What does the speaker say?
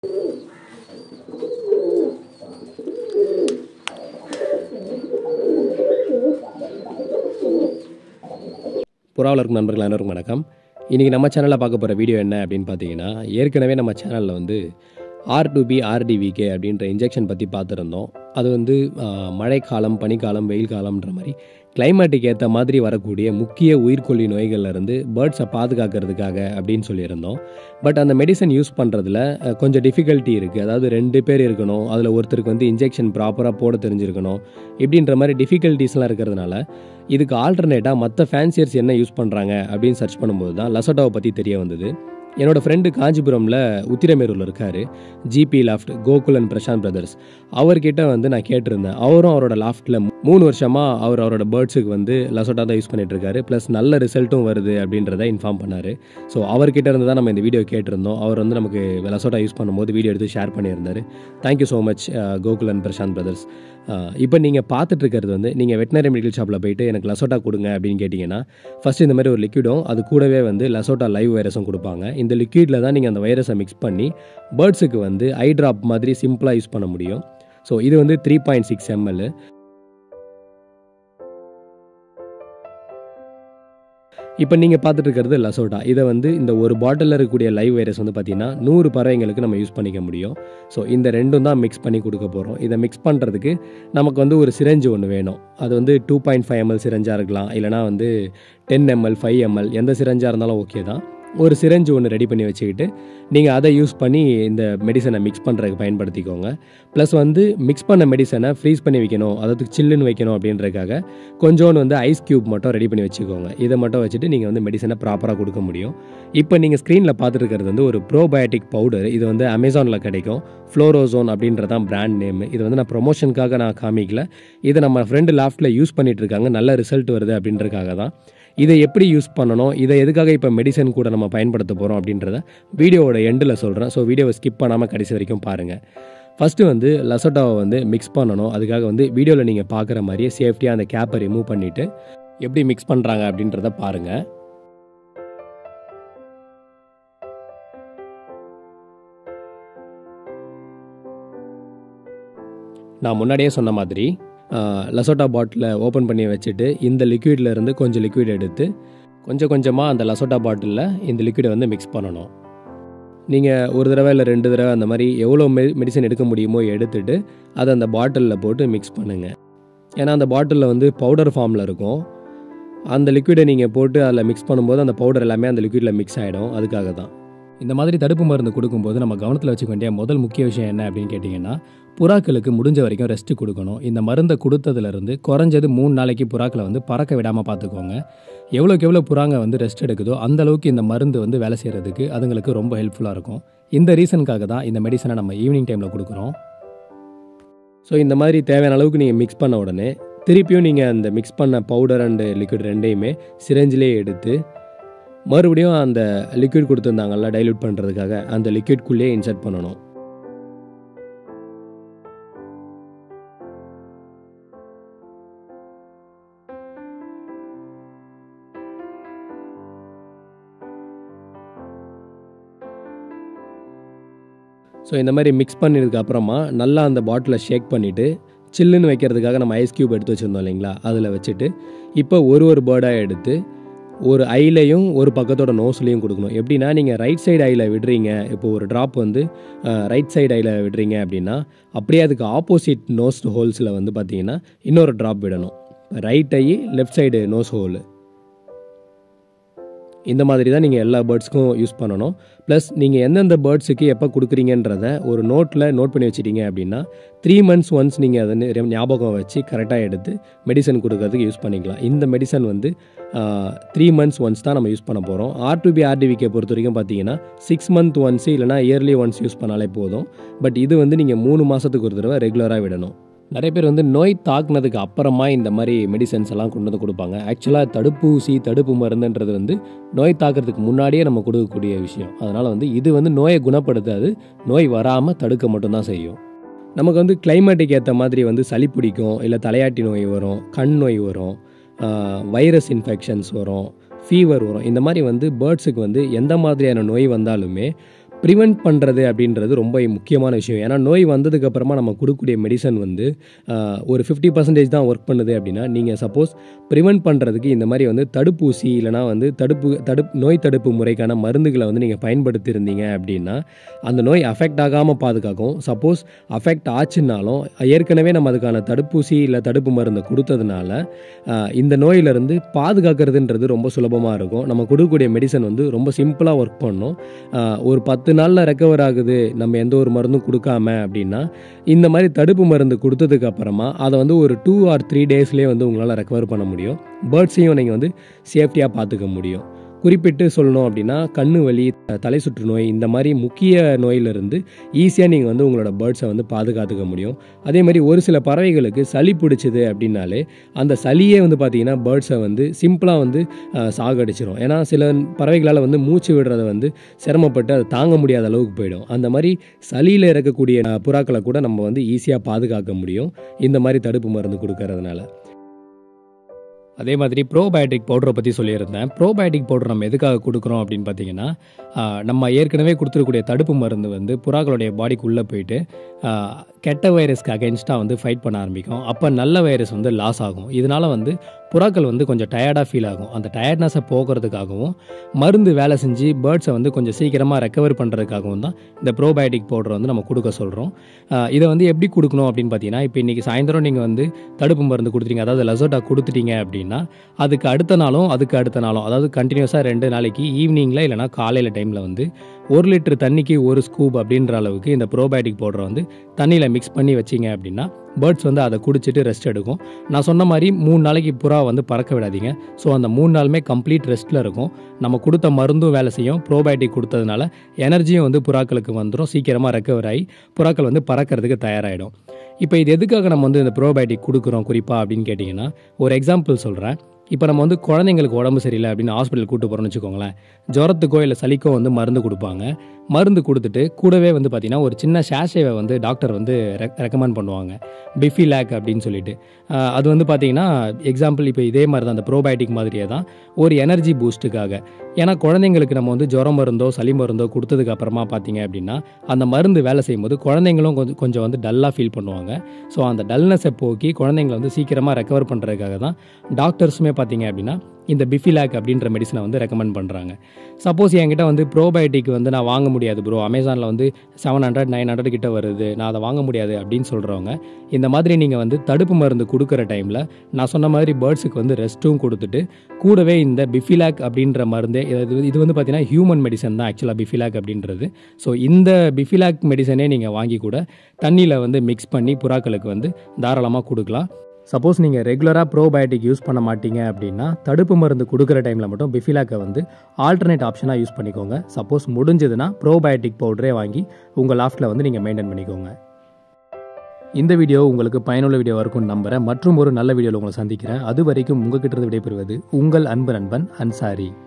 புறாவில் இருக்கும் நண்பர்கள் அனைவருக்கும் வணக்கம் இன்றைக்கி நம்ம சேனலில் பார்க்க போகிற வீடியோ என்ன அப்படின்னு பார்த்தீங்கன்னா ஏற்கனவே நம்ம சேனலில் வந்து ஆர் டு பி ஆர்டிவிகே அப்படின்ற இன்ஜெக்ஷன் பற்றி பார்த்துருந்தோம் அது வந்து ஆஹ், மழைக்காலம் பனிக்காலம் வெயில் காலம்ன்ற மாதிரி கிளைமேட்டுக்கு ஏற்ற மாதிரி வரக்கூடிய முக்கிய உயிர்கொல்லி நோய்கள்ல இருந்து பேர்ட்ஸை பாதுகாக்கிறதுக்காக அப்படின்னு சொல்லியிருந்தோம் பட் அந்த மெடிசன் யூஸ் பண்ணுறதுல கொஞ்சம் டிஃபிகல்ட்டி இருக்குது அதாவது ரெண்டு பேர் இருக்கணும் அதில் ஒருத்தருக்கு வந்து இன்ஜெக்ஷன் ப்ராப்பராக போட தெரிஞ்சிருக்கணும் இப்படின்ற மாதிரி டிஃபிகல்ட்டிஸ்லாம் இருக்கிறதுனால இதுக்கு ஆல்டர்னேட்டாக மற்ற ஃபேன்சியர்ஸ் என்ன யூஸ் பண்ணுறாங்க அப்படின்னு சர்ச் பண்ணும்போது தான் லசோட்டாவை பற்றி தெரிய வந்தது என்னோட ஃப்ரெண்டு காஞ்சிபுரமில் உத்திரமேரூரில் இருக்கார் GP loft Gokul and Prasanth brothers அவர்கிட்ட வந்து நான் கேட்டிருந்தேன் அவரும் அவரோட லாஃப்ட்டில் மூணு வருஷமாக அவர் அவரோட பேர்ட்ஸுக்கு வந்து லசோட்டா தான் யூஸ் பண்ணிட்டு இருக்காரு ப்ளஸ் நல்ல ரிசல்ட்டும் வருது அப்படின்றத இன்ஃபார்ம் பண்ணார் ஸோ அவர்கிட்ட இருந்து தான் நம்ம இந்த வீடியோ கேட்டிருந்தோம் அவர் வந்து நமக்கு லசோட்டா யூஸ் பண்ணும்போது வீடியோ எடுத்து ஷேர் பண்ணியிருந்தார் thank you so much Gokul and Prasanth brothers இப்போ நீங்கள் பார்த்துட்டு இருக்கிறது வந்து நீங்கள் வெட்டினரி மெடிக்கல் ஷாப்பில் போயிட்டு எனக்கு லசோட்டா கொடுங்க அப்படின்னு கேட்டிங்கன்னா ஃபர்ஸ்ட் இந்த மாதிரி ஒரு லிக்விடும் அது கூடவே வந்து லசோட்டா லைவ் வைரஸும் கொடுப்பாங்க இந்த லிக்விடில் தான் நீங்கள் அந்த வைரஸை மிக்ஸ் பண்ணி பேர்ட்ஸுக்கு வந்து ஐ ட்ராப் மாதிரி சிம்பிளாக யூஸ் பண்ண முடியும் ஸோ இது வந்து த்ரீ பாயிண்ட் சிக்ஸ் எம்எல் இப்போ நீங்கள் பார்த்துட்டு இருக்கிறது லசோட்டா இதை வந்து இந்த ஒரு பாட்டிலில் இருக்கக்கூடிய லைவ் வைரஸ் வந்து பார்த்தீங்கன்னா நூறு பறவைங்களுக்கு நம்ம யூஸ் பண்ணிக்க முடியும் ஸோ இந்த ரெண்டும் தான் மிக்ஸ் பண்ணி கொடுக்க போகிறோம் இதை மிக்ஸ் பண்ணுறதுக்கு நமக்கு வந்து ஒரு சிரஞ்சு ஒன்று வேணும் அது வந்து டூ பாயிண்ட் ஃபைவ் எம்எல் சிரஞ்சாக இருக்கலாம் இல்லைனா வந்து டென் எம்எல் ஃபைவ் எம்எல் எந்த சிரஞ்சாக இருந்தாலும் ஓகே தான் ஒரு சிரஞ்சு ஒன்று ரெடி பண்ணி வச்சுக்கிட்டு நீங்கள் அதை யூஸ் பண்ணி இந்த மெடிசனை மிக்ஸ் பண்ணுறதுக்கு பயன்படுத்திக்கோங்க ப்ளஸ் வந்து மிக்ஸ் பண்ண மெடிசனை ஃப்ரீஸ் பண்ணி வைக்கணும் அதாவது சில்லுன்னு வைக்கணும் அப்படின்றதுக்காக கொஞ்சோண்டு வந்து ஐஸ் க்யூப் மட்டும் ரெடி பண்ணி வச்சுக்கோங்க இதை மட்டும் வச்சுட்டு நீங்கள் வந்து மெடிசனை ப்ராப்பராக கொடுக்க முடியும் இப்போ நீங்கள் ஸ்க்ரீனில் பார்த்துட்டு இருக்கிறது வந்து ஒரு ப்ரோபயோட்டிக் பவுடர் இது வந்து அமேசானில் கிடைக்கும் ஃப்ளோரோசோன் அப்படின்றதான் பிராண்ட் நேம் இது வந்து நான் ப்ரொமோஷனுக்காக நான் காமிக்கல இதை நம்ம ஃப்ரெண்டு லாஃப்ட்டில் யூஸ் பண்ணிட்டு இருக்காங்க நல்ல ரிசல்ட் வருது அப்படின்றதுக்காக தான் இதை எப்படி யூஸ் பண்ணணும் இதை எதுக்காக இப்போ மெடிசன் கூட நம்ம பயன்படுத்த போகிறோம் அப்படின்றத வீடியோவோட எண்டில் சொல்கிறேன் ஸோ வீடியோவை ஸ்கிப் பண்ணாமல் கடைசி வரைக்கும் பாருங்கள் ஃபஸ்ட்டு வந்து லசோட்டாவை வந்து மிக்ஸ் பண்ணணும் அதுக்காக வந்து வீடியோவில் நீங்கள் பார்க்குற மாதிரியே சேஃப்டியாக அந்த கேப்பை ரிமூவ் பண்ணிவிட்டு எப்படி மிக்ஸ் பண்ணுறாங்க அப்படின்றத பாருங்கள் நான் முன்னாடியே சொன்ன மாதிரி லசோட்டா பாட்டிலை ஓப்பன் பண்ணி வச்சுட்டு இந்த லிக்விட்ல இருந்து கொஞ்சம் லிக்விட் எடுத்து கொஞ்சம் கொஞ்சமாக அந்த லசோட்டா பாட்டிலில் இந்த லிக்விடை வந்து மிக்ஸ் பண்ணணும் நீங்கள் ஒரு தடவை இல்லை ரெண்டு தடவை அந்த மாதிரி எவ்வளோ மெ மெடிசன் எடுக்க முடியுமோ எடுத்துட்டு அதை அந்த பாட்டிலில் போட்டு மிக்ஸ் பண்ணுங்கள் ஏன்னா அந்த பாட்டிலில் வந்து பவுடர் ஃபார்மில் இருக்கும் அந்த லிக்விடை நீங்கள் போட்டு அதில் மிக்ஸ் பண்ணும்போது அந்த பவுடர் எல்லாமே அந்த லிக்விடில் மிக்ஸ் ஆகிடும் அதுக்காக தான் இந்த மாதிரி தடுப்பு மருந்து கொடுக்கும்போது நம்ம கவனத்தில் வச்சுக்க வேண்டிய முதல் முக்கிய விஷயம் என்ன அப்படின்னு கேட்டிங்கன்னா புறாக்களுக்கு முடிஞ்ச வரைக்கும் ரெஸ்ட் கொடுக்கணும் இந்த மருந்தை கொடுத்ததுலேருந்து குறைஞ்சது மூணு நாளைக்கு புறாக்களை வந்து பறக்க விடாமல் பார்த்துக்கோங்க எவ்வளோக்கு எவ்வளோ புறாங்க வந்து ரெஸ்ட் எடுக்குதோ அந்த அளவுக்கு இந்த மருந்து வந்து வேலை செய்கிறதுக்கு அதுங்களுக்கு ரொம்ப ஹெல்ப்ஃபுல்லாக இருக்கும் இந்த ரீசனுக்காக தான் இந்த மெடிசனை நம்ம ஈவினிங் டைமில் கொடுக்குறோம் ஸோ இந்த மாதிரி தேவையான அளவுக்கு நீங்கள் மிக்ஸ் பண்ண உடனே திருப்பியும் நீங்கள் அந்த மிக்ஸ் பண்ண பவுடர் அண்டு லிக்விட் ரெண்டையுமே சிரஞ்சிலே எடுத்து மறுபடியும் அந்த லிக்விட் கொடுத்துருந்தாங்கல்ல டைல்யூட் பண்ணுறதுக்காக அந்த லிக்விட்குள்ளேயே இன்சர்ட் பண்ணணும் ஸோ இந்த மாதிரி மிக்ஸ் பண்ணதுக்கு அப்புறமா நல்லா அந்த பாட்டிலை ஷேக் பண்ணிவிட்டு சில்லுன்னு வைக்கிறதுக்காக நம்ம ஐஸ் க்யூப் எடுத்து வச்சுருந்தோம் இல்லைங்களா அதில் வச்சுட்டு இப்போ ஒரு ஒரு பேர்டாக எடுத்து ஒரு ஐலையும் ஒரு பக்கத்தோட நோஸ்லையும் கொடுக்கணும் எப்படின்னா நீங்கள் ரைட் சைடு ஐயில் விடுறீங்க இப்போ ஒரு ட்ராப் வந்து ரைட் சைடு ஐயில் விடுறீங்க அப்படின்னா அப்படியே அதுக்கு ஆப்போசிட் நோஸ் ஹோல்ஸில் வந்து பார்த்தீங்கன்னா இன்னொரு ட்ராப் விடணும் right eye left side nose hole இந்த மாதிரி தான் நீங்கள் எல்லா பேர்ட்ஸ்க்கும் யூஸ் பண்ணணும் ப்ளஸ் நீங்கள் எந்தெந்த பேர்ட்ஸுக்கு எப்போ கொடுக்குறீங்கன்றத ஒரு நோட்டில் நோட் பண்ணி வச்சிட்டீங்க அப்படின்னா த்ரீ மந்த்ஸ் ஒன்ஸ் நீங்கள் அதை நி- ஞாபகம் வச்சு கரெக்டாக எடுத்து மெடிசன் கொடுக்கறதுக்கு யூஸ் பண்ணிக்கலாம் இந்த மெடிசன் வந்து த்ரீ மந்த்ஸ் ஒன்ஸ் தான் நம்ம யூஸ் பண்ண போகிறோம் ஆர்டிபி ஆர்டிவிக்கை பொறுத்த வரைக்கும் பார்த்தீங்கன்னா சிக்ஸ் மந்த் ஒன்ஸ் இல்லைனா இயர்லி ஒன்ஸ் யூஸ் பண்ணாலே போதும் பட் இது வந்து நீங்கள் மூணு மாதத்துக்கு ஒரு தடவை ரெகுலராக விடணும் நிறைய பேர் வந்து நோய் தாக்குனதுக்கு அப்புறமா இந்த மாதிரி மெடிசன்ஸ் எல்லாம் கொண்டு வந்து கொடுப்பாங்க ஆக்சுவலாக தடுப்பூசி தடுப்பு மருந்துன்றது வந்து நோய் தாக்குறதுக்கு முன்னாடியே நம்ம கொடுக்கக்கூடிய விஷயம் அதனால் வந்து இது வந்து நோயை குணப்படுத்தாது நோய் வராமல் தடுக்க மட்டும்தான் செய்யும் நமக்கு வந்து கிளைமேட்டுக்கு ஏற்ற மாதிரி வந்து சளி பிடிக்கும் இல்லை தலையாட்டி நோய் வரும் கண் நோய் வரும் வைரஸ் இன்ஃபெக்ஷன்ஸ் வரும் ஃபீவர் வரும் இந்த மாதிரி வந்து பேர்ட்ஸுக்கு வந்து எந்த மாதிரியான நோய் வந்தாலுமே ப்ரிவெண்ட் பண்ணுறது அப்படின்றது ரொம்ப முக்கியமான விஷயம் ஏன்னா நோய் வந்ததுக்கப்புறமா நம்ம கொடுக்கக்கூடிய மெடிசன் வந்து ஆஹ், ஒரு ஃபிஃப்டி பர்சன்டேஜ் தான் ஒர்க் பண்ணுது அப்படின்னா நீங்கள் சப்போஸ் ப்ரிவெண்ட் பண்ணுறதுக்கு இந்த மாதிரி வந்து தடுப்பூசி இல்லைனா வந்து தடுப்பு தடுப்பு நோய் தடுப்பு முறைக்கான மருந்துகளை வந்து நீங்கள் பயன்படுத்தியிருந்தீங்க அப்படின்னா அந்த நோய் அஃபெக்ட் ஆகாமல் பாதுகாக்கும் சப்போஸ் அஃபெக்ட் ஆச்சுன்னாலும் ஏற்கனவே நம்ம அதுக்கான தடுப்பூசி இல்லை தடுப்பு மருந்து கொடுத்ததுனால ஆஹ், இந்த நோயிலிருந்து பாதுகாக்கிறதுன்றது ரொம்ப சுலபமாக இருக்கும் நம்ம கொடுக்கக்கூடிய மெடிசன் வந்து ரொம்ப சிம்பிளாக ஒர்க் பண்ணும் ஆஹ், ஒரு பத்து நாளில் ரெக்கவர் ஆகுது நம்ம எந்த ஒரு மருந்தும் கொடுக்காம அப்படின்னா இந்த மாதிரி தடுப்பு மருந்து கொடுத்ததுக்கு அப்புறமா அதை வந்து ஒரு டூ ஆர் த்ரீ டேஸ்லேயே வந்து உங்களால் ரெக்கவர் பண்ண முடியும் பேர்ட்ஸையும் நீங்கள் வந்து சேஃப்டியாக பார்த்துக்க முடியும் குறிப்பிட்டு சொல்லணும் அப்படின்னா கண்ணு வலி த- தலை சுற்று நோய் இந்த மாதிரி முக்கிய நோயிலிருந்து ஈஸியாக நீங்கள் வந்து உங்களோட பேர்ட்ஸை வந்து பாதுகாத்துக்க முடியும் அதே மாதிரி ஒரு சில பறவைகளுக்கு சளி பிடிச்சிது அப்படின்னாலே அந்த சளியே வந்து பார்த்தீங்கன்னா பேர்ட்ஸை வந்து சிம்பிளாக வந்து அஹ், சாகடிச்சிரும் ஏன்னா சில பறவைகளால் வந்து மூச்சு விடுறத வந்து சிரமப்பட்டு அதை தாங்க முடியாத அளவுக்கு போயிடும் அந்த மாதிரி சளியில் இருக்கக்கூடிய அஹ், புறாக்களை கூட நம்ம வந்து ஈஸியாக பாதுகாக்க முடியும் இந்த மாதிரி தடுப்பு மருந்து கொடுக்கறதுனால அதே மாதிரி ப்ரோபயோட்டிக் பவுடரை பற்றி சொல்லியிருந்தேன் ப்ரோபயோட்டிக் பவுடர் நம்ம எதுக்காக கொடுக்குறோம் அப்படின்னு பார்த்தீங்கன்னா ஆஹ், நம்ம ஏற்கனவே கொடுத்துருக்கூடிய தடுப்பு மருந்து வந்து புறாக்களுடைய பாடிக்குள்ளே போயிட்டு ஆஹ், கெட்ட வைரஸ்க்கு அகேன்ஸ்டாக வந்து ஃபைட் பண்ண ஆரம்பிக்கும் அப்போ நல்ல வைரஸ் வந்து லாஸ் ஆகும் இதனால் வந்து புறாக்கள் வந்து கொஞ்சம் டயர்டாக ஃபீல் ஆகும் அந்த டயர்ட்னஸை போக்குறதுக்காகவும் மருந்து வேலை செஞ்சு பேர்ட்ஸை வந்து கொஞ்சம் சீக்கிரமாக ரெக்கவர் பண்ணுறதுக்காகவும் தான் இந்த ப்ரோபயோட்டிக் பவுடர் வந்து நம்ம கொடுக்க சொல்கிறோம் இதை வந்து எப்படி கொடுக்கணும் அப்படின்னு பார்த்தீங்கன்னா இப்போ இன்றைக்கி சாயந்தரம் நீங்கள் வந்து தடுப்பு மருந்து கொடுத்துட்டீங்க அதாவது லசோட்டா கொடுத்துட்டீங்க அப்படின்னா அதுக்கு அடுத்த நாளும் அதுக்கு அடுத்த நாளும் அதாவது கண்டினியூஸாக ரெண்டு நாளைக்கு ஈவினிங்கில் இல்லைனா காலையில் டைமில் வந்து ஒரு லிட்டர் தண்ணிக்கு ஒரு ஸ்கூப் அப்படின்ற அளவுக்கு இந்த ப்ரோபயோட்டிக் பவுடரை வந்து தண்ணியில் மிக்ஸ் பண்ணி வச்சிங்க அப்படின்னா பேர்ட்ஸ் வந்து அதை குடிச்சிட்டு ரெஸ்ட் எடுக்கும் நான் சொன்ன மாதிரி மூணு நாளைக்கு புறா வந்து பறக்க விடாதீங்க ஸோ அந்த மூணு நாளுமே கம்ப்ளீட் ரெஸ்ட்டில் இருக்கும் நம்ம கொடுத்த மருந்தும் வேலை செய்யும் ப்ரோபயோட்டிக் கொடுத்ததுனால எனர்ஜியும் வந்து புறாக்களுக்கு வந்துடும் சீக்கிரமாக ரெக்கவர் ஆகி புறாக்கள் வந்து பறக்கிறதுக்கு தயாராகிடும் இப்போ இது எதுக்காக நம்ம வந்து இந்த ப்ரோபயோட்டிக் கொடுக்குறோம் குறிப்பாக அப்படின்னு கேட்டிங்கன்னா ஒரு எக்ஸாம்பிள் சொல்கிறேன் இப்போ நம்ம வந்து குழந்தைங்களுக்கு உடம்பு சரியில்லை அப்படின்னு ஹாஸ்பிட்டல் கூட்டு போகிறோம்னு வச்சுக்கோங்களேன் ஜுரத்துக்கோ இல்லை சளிக்கோ வந்து மருந்து கொடுப்பாங்க மருந்து கொடுத்துட்டு கூடவே வந்து பார்த்திங்கன்னா ஒரு சின்ன ஷாஷேவை வந்து டாக்டர் வந்து ரெக்கமெண்ட் பண்ணுவாங்க பிஃபிலாக் அப்படின்னு சொல்லிட்டு ஆஹ் அது வந்து பார்த்திங்கன்னா எக்ஸாம்பிள் இப்போ இதே மாதிரி தான் அந்த ப்ரோபயோட்டிக் மாதிரியே தான் ஒரு எனர்ஜி பூஸ்ட்டுக்காக ஏன்னா குழந்தைங்களுக்கு நம்ம வந்து ஜுரம் மருந்தோ சளி மருந்தோ கொடுத்ததுக்கு அப்புறமா பார்த்தீங்க அப்படின்னா அந்த மருந்து வேலை செய்யும்போது குழந்தைங்களும் கொஞ்சம் கொஞ்சம் வந்து டல்லாக ஃபீல் பண்ணுவாங்க ஸோ அந்த டல்னஸை போக்கி குழந்தைங்களை வந்து சீக்கிரமாக ரெக்கவர் பண்ணுறதுக்காக தான் டாக்டர்ஸுமே பார்த்தீங்க அப்படின்னா இந்த பிஃபிலாக் அப்படின்ற மெடிசனை வந்து ரெக்கமெண்ட் பண்ணுறாங்க சப்போஸ் என்கிட்ட வந்து ப்ரோபயோட்டிக் வந்து நான் வாங்க முடியாது ப்ரோ அமேசானில் வந்து செவன் ஹண்ட்ரட் நைன் ஹண்ட்ரட் கிட்ட வருது நான் அதை வாங்க முடியாது அப்படின்னு சொல்கிறவங்க இந்த மாதிரி நீங்கள் வந்து தடுப்பு மருந்து கொடுக்குற டைமில் நான் சொன்ன மாதிரி பேர்ட்ஸுக்கு வந்து ரெஸ்ட்டும் கொடுத்துட்டு கூடவே இந்த பிஃபிலாக் அப்படின்ற மருந்தே இது இது வந்து பார்த்தீங்கன்னா ஹியூமன் மெடிசன் தான் ஆக்சுவலாக பிஃபிலாக் அப்படின்றது ஸோ இந்த பிஃபிலாக் மெடிசனே நீங்கள் வாங்கி கூட தண்ணியில் வந்து மிக்ஸ் பண்ணி புறாக்களுக்கு வந்து தாராளமாக கொடுக்கலாம் சப்போஸ் நீங்கள் ரெகுலராக ப்ரோபயோட்டிக் யூஸ் பண்ண மாட்டீங்க அப்படின்னா தடுப்பு மருந்து கொடுக்குற டைமில் மட்டும் பிஃபிலாக்கை வந்து ஆல்டர்னேட் ஆப்ஷனாக யூஸ் பண்ணிக்கோங்க சப்போஸ் முடிஞ்சதுன்னா ப்ரோபயோட்டிக் பவுடரே வாங்கி உங்கள் லாஃப்ட்டில் வந்து நீங்கள் மெயின்டைன் பண்ணிக்கோங்க இந்த வீடியோ உங்களுக்கு பயனுள்ள வீடியோ இருக்கும்னு நம்புகிறேன் மற்றும் ஒரு நல்ல வீடியோவில் உங்களை சந்திக்கிறேன் அது வரைக்கும் உங்ககிட்ட இருந்து விடைபெறுவது உங்கள் அன்பு நண்பன் அன்சாரி